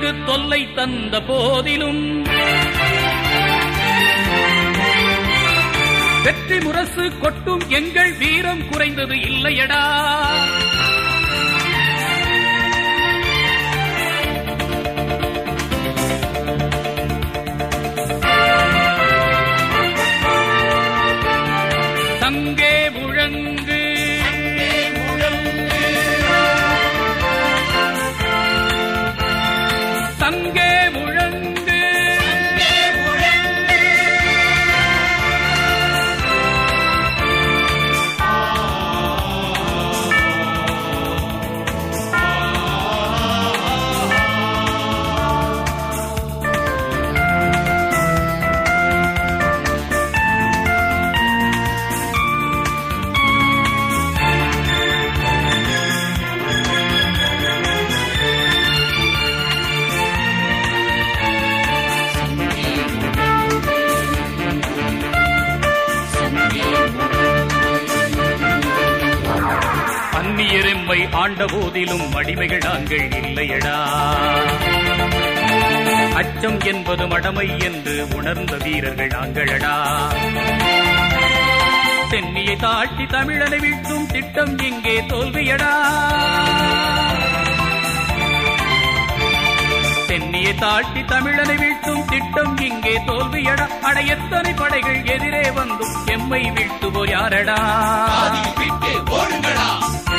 என்று தொல்லை தந்த போதிலும் வெற்றி முரசு கொட்டும் எங்கள் வீரம் குறைந்தது இல்லையடா தங்கே முழங்கு தங்கே முழங்கு அந்நியரெம்மை ஆண்ட போதிலும் அடிமைகள் நாங்கள் இல்லையடா அச்சம் என்பது மடமை என்று உணர்ந்த வீரர்கள் நாங்களடா தென்னியை தாழ்த்தி தமிழனை வீழ்த்தும் திட்டம் இங்கே தோல்வியடா தென்னியை தாழ்த்தி தமிழனை வீழ்த்தும் திட்டம் இங்கே தோல்வியடா அட எத்தனை படைகள் எதிரே வந்தும் எம்மை வீழ்த்துவோர் யாரடா விட்டு ஓடுங்களா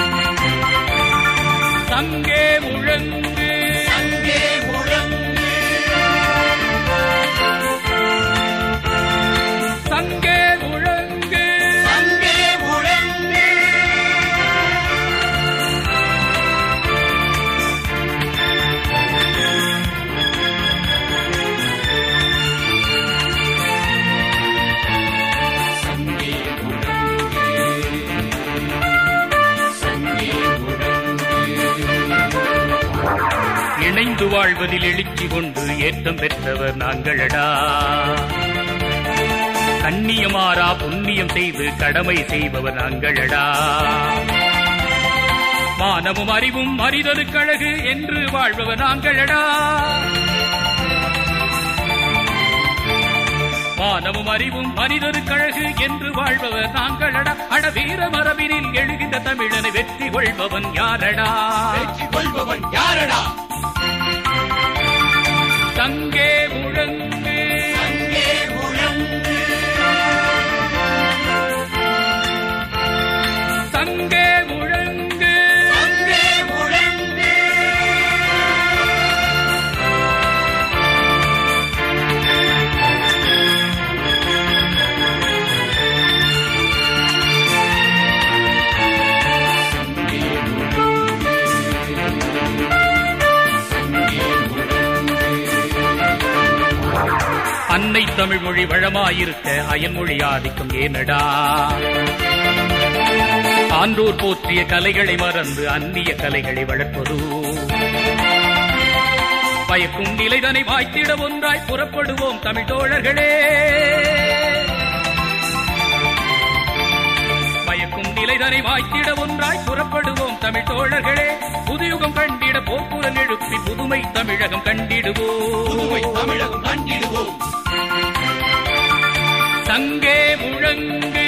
தங்கே முழங்கு அங்கே முழங்கு தங்கே முழங்கு அங்கே முழங்கு சங்கே முழங்கு சங்கே முழங்கு இணைந்து வாழ்வதில் எழுச்சி கொண்டு ஏற்றம் பெற்றவர் நாங்களடா கண்ணியமாறா புண்ணியம் செய்து கடமை செய்பவர் நாங்களடா மானமும் அறிவும் அறிதலுக்கழகு என்று வாழ்பவர் நாங்களடா மானமும் அறிவும் மனிதருக்கழகு என்று வாழ்பவர் நாங்களடா அட வீர மரபினில் எழுகின்ற தமிழனை வெற்றி கொள்பவன் யாரடா வெற்றி கொள்பவன் யாரடா தங்கே முழங்கு அங்கே முழங்கு தங்கே முழங்கு அங்கே முழங்கு அன்னை தமிழ் மொழி வளமாயிருக்க அயன்மொழி ஆதிக்கம் ஏனடா ஆன்றோர் போற்றிய கலைகளை மறந்து அந்நிய கலைகளை வளர்ப்பது பயக்கும் நிலைதனை வாய்த்திட ஒன்றாய் புறப்படுவோம் தமிழ் தோழர்களே பயக்கும் நிலைதனை வாய்த்திட ஒன்றாய் புறப்படுவோம் தமிழ் தோழர்களே புதுயுகம் கண்டிட போக்குரல் எழுப்பி புதுமை தமிழகம் கண்டிடுவோம் புதுமை தமிழகம் கண்டிடுவோம் தங்கே முழங்கு